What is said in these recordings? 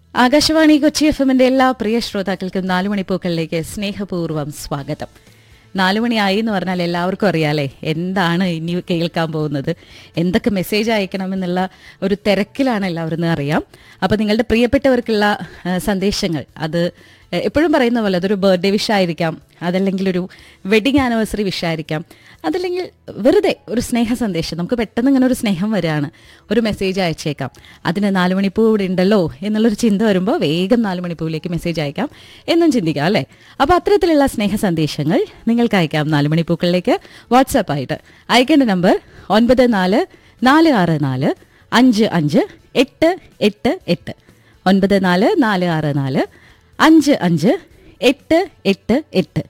Akashvani Kochi F എമ്മിന്റെ എല്ലാ പ്രിയ ശ്രോതാക്കൾക്കും നാലുമണിപ്പൂക്കളിലേക്ക് സ്നേഹപൂർവ്വം സ്വാഗതം നാലുമണിയായി എന്ന് പറഞ്ഞാൽ എല്ലാവർക്കും അറിയാലേ എന്താണ് ഇനി കേൾക്കാൻ പോകുന്നത് എന്തൊക്കെ മെസ്സേജ് അയക്കണമെന്നുള്ള ഒരു തിരക്കിലാണ് എല്ലാവരും എന്ന് അറിയാം അപ്പോൾ നിങ്ങളുടെ പ്രിയപ്പെട്ടവർക്കുള്ള ആ, സന്ദേശങ്ങൾ അത് എ- എപ്പോഴും പറയുന്ന പോലെ അതൊരു ബർത്ത്ഡേ വിഷ് ആയിരിക്കാം അതല്ലെങ്കിൽ ഒരു വെഡിങ് ആനിവേഴ്സറി വിഷ് ആയിരിക്കാം അതല്ലെങ്കിൽ വെറുതെ ഒരു സ്നേഹ സന്ദേശം നമുക്ക് പെട്ടെന്ന് ഇങ്ങനെ ഒരു സ്നേഹം വരികയാണ് ഒരു മെസ്സേജ് അയച്ചേക്കാം അതിന് നാല് മണിപ്പൂ ഇവിടെ ഉണ്ടല്ലോ എന്നുള്ളൊരു ചിന്ത വരുമ്പോൾ വേഗം നാല് മണിപ്പൂവിലേക്ക് മെസ്സേജ് അയക്കാം എന്നും ചിന്തിക്കാം അല്ലേ അപ്പോൾ അത്തരത്തിലുള്ള സ്നേഹ സന്ദേശങ്ങൾ നിങ്ങൾക്ക് അയക്കാം നാല് മണിപ്പൂക്കളിലേക്ക് വാട്സാപ്പ് ആയിട്ട് അയക്കേണ്ട നമ്പർ ഒൻപത് നാല് നാല് ആറ് നാല് അഞ്ച് അഞ്ച് എട്ട് എട്ട് എട്ട് ഒൻപത് നാല് നാല് ആറ് നാല് അഞ്ച് അഞ്ച് എട്ട് എട്ട് എട്ട്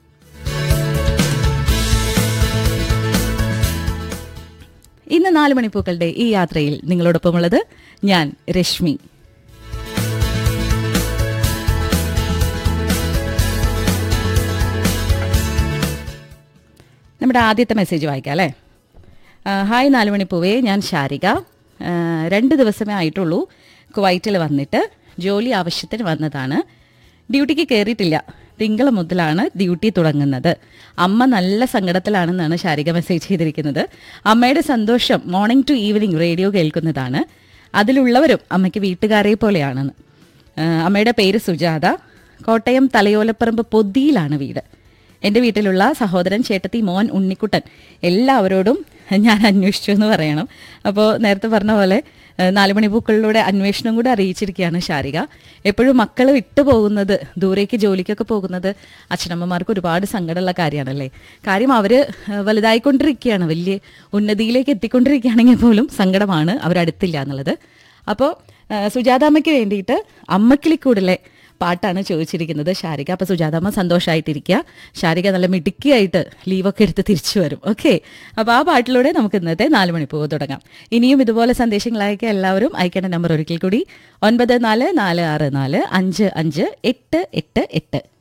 ഇന്ന് നാല് മണിപ്പൂക്കളുടെ ഈ യാത്രയിൽ നിങ്ങളോടൊപ്പമുള്ളത് ഞാൻ രശ്മി നമ്മുടെ ആദ്യത്തെ മെസ്സേജ് വായിക്കാം അല്ലേ ആ, ഹായ് നാല് മണിപ്പൂവേ ഞാൻ ശാരിക ആ, രണ്ട് ദിവസമേ ആയിട്ടുള്ളൂ കുവൈറ്റിൽ വന്നിട്ട് ജോലി ആവശ്യത്തിന് വന്നതാണ് ഡ്യൂട്ടിക്ക് കയറിയിട്ടില്ല തിങ്കൾ മുതലാണ് ഡ്യൂട്ടി തുടങ്ങുന്നത് അമ്മ നല്ല സങ്കടത്തിലാണെന്നാണ് ശാരിക മെസ്സേജ് ചെയ്തിരിക്കുന്നത് അമ്മയുടെ സന്തോഷം മോർണിംഗ് ടു ഈവനിങ് റേഡിയോ കേൾക്കുന്നതാണ് അതിലുള്ളവരും അമ്മയ്ക്ക് വീട്ടുകാരെ പോലെയാണെന്ന് ആ, അമ്മയുടെ പേര് സുജാത കോട്ടയം തലയോലപ്പറമ്പ് പൊതിയിലാണ് വീട് എൻ്റെ വീട്ടിലുള്ള സഹോദരൻ ചേട്ടത്തി മോൻ ഉണ്ണിക്കുട്ടൻ എല്ലാവരോടും ഞാൻ അന്വേഷിച്ചു എന്ന് പറയണം അപ്പോൾ നേരത്തെ പറഞ്ഞ പോലെ ഏഹ്, നാലുമണി പൂക്കളിലൂടെ അന്വേഷണം കൂടെ അറിയിച്ചിരിക്കുകയാണ് ശാരിക എപ്പോഴും മക്കൾ വിട്ടു പോകുന്നത് ദൂരേക്ക് ജോലിക്കൊക്കെ പോകുന്നത് അച്ഛനമ്മമാർക്ക് ഒരുപാട് സങ്കടമുള്ള കാര്യമാണല്ലേ കാര്യം അവർ വലുതായിക്കൊണ്ടിരിക്കുകയാണ് വലിയ ഉന്നതിയിലേക്ക് എത്തിക്കൊണ്ടിരിക്കുകയാണെങ്കിൽ പോലും സങ്കടമാണ് അവരടുത്തില്ല എന്നുള്ളത് അപ്പോൾ സുജാതാമ്മയ്ക്ക് വേണ്ടിയിട്ട് അമ്മക്കിളിക്കൂടലെ പാട്ടാണ് ചോദിച്ചിരിക്കുന്നത് ശാരിക അപ്പോൾ സുജാതാമ്മ സന്തോഷമായിട്ടിരിക്കുക ശാരിക നല്ല മിടുക്കിയായിട്ട് ലീവൊക്കെ എടുത്ത് തിരിച്ചു വരും ഓക്കെ അപ്പോൾ ആ പാട്ടിലൂടെ നമുക്ക് ഇന്നത്തെ നാല് മണിപ്പൂവ് തുടങ്ങാം ഇനിയും ഇതുപോലെ സന്ദേശങ്ങൾ അയക്കുക എല്ലാവരും അയക്കേണ്ട നമ്പർ ഒരിക്കൽ കൂടി ഒൻപത് നാല് നാല് ആറ് നാല് അഞ്ച് അഞ്ച് എട്ട് എട്ട് എട്ട്